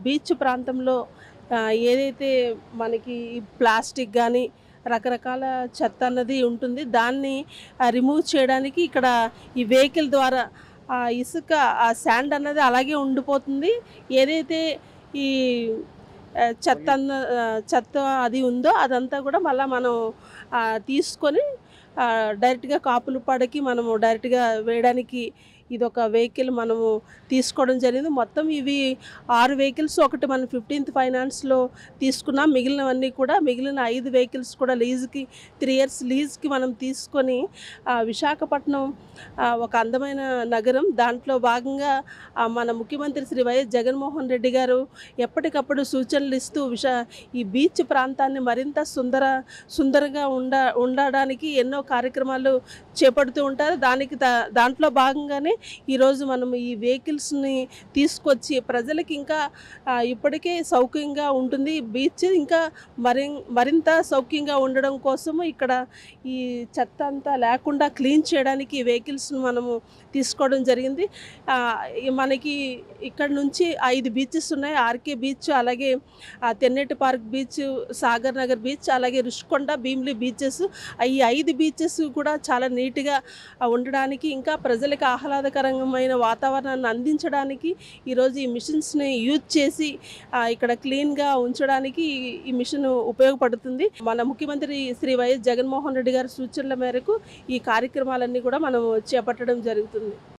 beach ప్రాంతంలో ఆ, ఏదైతే మనకి ఈ ప్లాస్టిక్ కానీ రకరకాల చెత్త అన్నది ఉంటుంది దాన్ని రిమూవ్ చేయడానికి ఇక్కడ ఈ వెహికల్ ద్వారా ఆ ఇసుక ఆ శాండ్ అన్నది అలాగే ఉండిపోతుంది ఏదైతే ఈ ఆ, చెత్త అన్న ఆ, చెత్త అది ఉందో అదంతా కూడా మళ్ళీ మనం ఆ, తీసుకొని ఆ, డైరెక్ట్గా కాపులపాడకి మనము డైరెక్ట్గా వేయడానికి ఇది ఒక వెహికల్ మనము తీసుకోవడం జరిగింది మొత్తం ఇవి ఆరు వెహికల్స్ ఒకటి మనం ఫిఫ్టీన్త్ ఫైనాన్స్లో తీసుకున్నాం మిగిలినవన్నీ కూడా మిగిలిన ఐదు వెహికల్స్ కూడా లీజుకి త్రీ ఇయర్స్ లీజ్కి మనం తీసుకొని ఆ, విశాఖపట్నం ఆ, ఒక అందమైన నగరం దాంట్లో భాగంగా ఆ, మన ముఖ్యమంత్రి శ్రీ వైఎస్ జగన్మోహన్ రెడ్డి గారు ఎప్పటికప్పుడు సూచనలు ఇస్తూ విశా ఈ బీచ్ ప్రాంతాన్ని మరింత సుందర సుందరంగా ఉండ ఉండడానికి ఎన్నో కార్యక్రమాలు చేపడుతూ ఉంటారు దానికి దా- దాంట్లో భాగంగానే ఈరోజు మనం ఈ వెహికల్స్ని తీసుకొచ్చి ప్రజలకి ఇంకా ఆ, ఇప్పటికే సౌకర్యంగా ఉంటుంది బీచ్ ఇంకా మరి మరింత సౌఖ్యంగా ఉండడం కోసము ఇక్కడ ఈ చెత్త అంతా లేకుండా క్లీన్ చేయడానికి ఈ వెహికల్స్ని మనము తీసుకోవడం జరిగింది ఆ, ఈ మనకి ఇక్కడ నుంచి ఐదు బీచెస్ ఉన్నాయి ఆర్కే బీచ్ అలాగే ఆ, Tenneti park beach Sagar Nagar beach అలాగే రుషికొండ భీమిలి బీచెస్ ఈ ఐదు బీచెస్ కూడా చాలా నీట్గా ఆ, ఉండడానికి ఇంకా ప్రజలకు ఆహ్లాదకరమైన వాతావరణాన్ని అందించడానికి ఈరోజు ఈ మిషన్స్ని యూజ్ చేసి ఆ, ఇక్కడ క్లీన్గా ఉంచడానికి ఈ- ఈ మిషన్ ఉపయోగపడుతుంది మన ముఖ్యమంత్రి శ్రీ వైఎస్ జగన్మోహన్ రెడ్డి గారి సూచనల మేరకు ఈ కార్యక్రమాలన్నీ కూడా మనం చేపట్టడం జరుగుతుంది